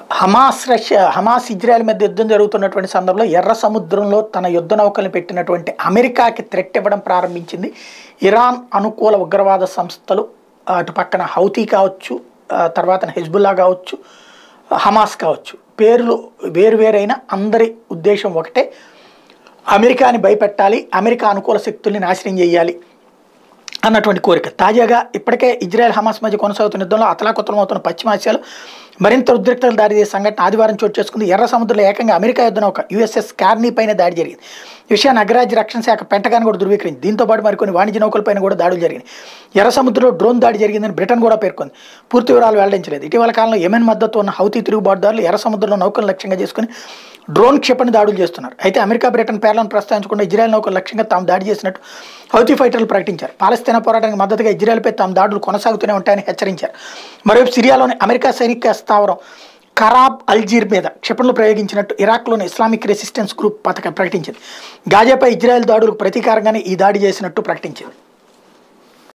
Hamas Russia Hamas Israel మధ్య యుద్ధం జరుగుతున్నటువంటి సందర్భంలో ఎర్ర సముద్రంలో తన యుద్ధ నౌకల్ని పెట్టినటువంటి అమెరికాకి థ్రెట్ ఇవ్వడం ప్రారంభించింది ఇరాన్ అనుకూల ఉగ్రవాద సంస్థలు అటు పక్కన హౌతీ కావచ్చు ఆ తర్వాత హెజ్బుల్లా కావచ్చు హమాస్ కావచ్చు పేర్లు వేరువేరైన అందరి ఉద్దేశం ఒకటే అమెరికాని భయపెట్టాలి అమెరికా అనుకూల శక్తుల్ని నాశనం చేయాలి అన్నటువంటి కోరిక తాజాగా ఇప్పటికే ఇజ్రాయెల్ హమాస్ మధ్య కొనసాగుతున్న యుద్ధంలో అతలాకుతలమవుతున్న పశ్చిమాసియాలో మరింత ఉద్రిక్తలు దాడి చేసే సంఘటన ఆదివారం చోటు చేసుకుంది ఎర్ర సముద్రంలో ఏకంగా అమెరికా యుద్ధ నౌక యుఎస్ఎస్ కార్నీ పైన దాడి జరిగింది ఈ విషయాన్ని అగ్రరాజ్య రక్షణ శాఖ పెంటగాన్ కూడా ధృవీకరించింది దీంతో పాటు మరికొన్ని వాణిజ్య నౌకలపైన కూడా దాడులు జరిగినాయి ఎర్ర సముద్రంలో డ్రోన్ దాడి జరిగిందని బ్రిటన్ కూడా పేర్కొంది పూర్తి వివరాలు వెల్లడించలేదు ఇటీవల కాలంలో యెమెన్ మద్దతు ఉన్న హౌతీ తిరుగుబాటుదారులు ఎర్ర సముద్రంలో నౌకలను లక్ష్యంగా చేసుకుని డ్రోన్ క్షిపణి దాడులు చేస్తున్నారు అయితే అమెరికా బ్రిటన్ పేర్లను ప్రస్తావించకుండా ఇజ్రాయెల్ నౌకలు లక్ష్యంగా తాము దాడి చేసినట్టు హౌతీ ఫైటర్లు ప్రకటించారు పాలస్తీనా పోరాటానికి మద్దతుగా ఇజ్రాయెల్పై తాము దాడులు కొనసాగుతూనే ఉంటాయని హెచ్చరించారు మరోవైపు సిరియాలోని అమెరికా సైనిక స్థావరం ఖరాబ్ అల్జీర్ మీద క్షిపణులు ప్రయోగించినట్టు ఇరాక్లోని ఇస్లామిక్ రెసిస్టెన్స్ గ్రూప్ పథకం ప్రకటించింది గాజాపై ఇజ్రాయెల్ దాడులకు ప్రతీకారంగానే ఈ దాడి చేసినట్టు ప్రకటించింది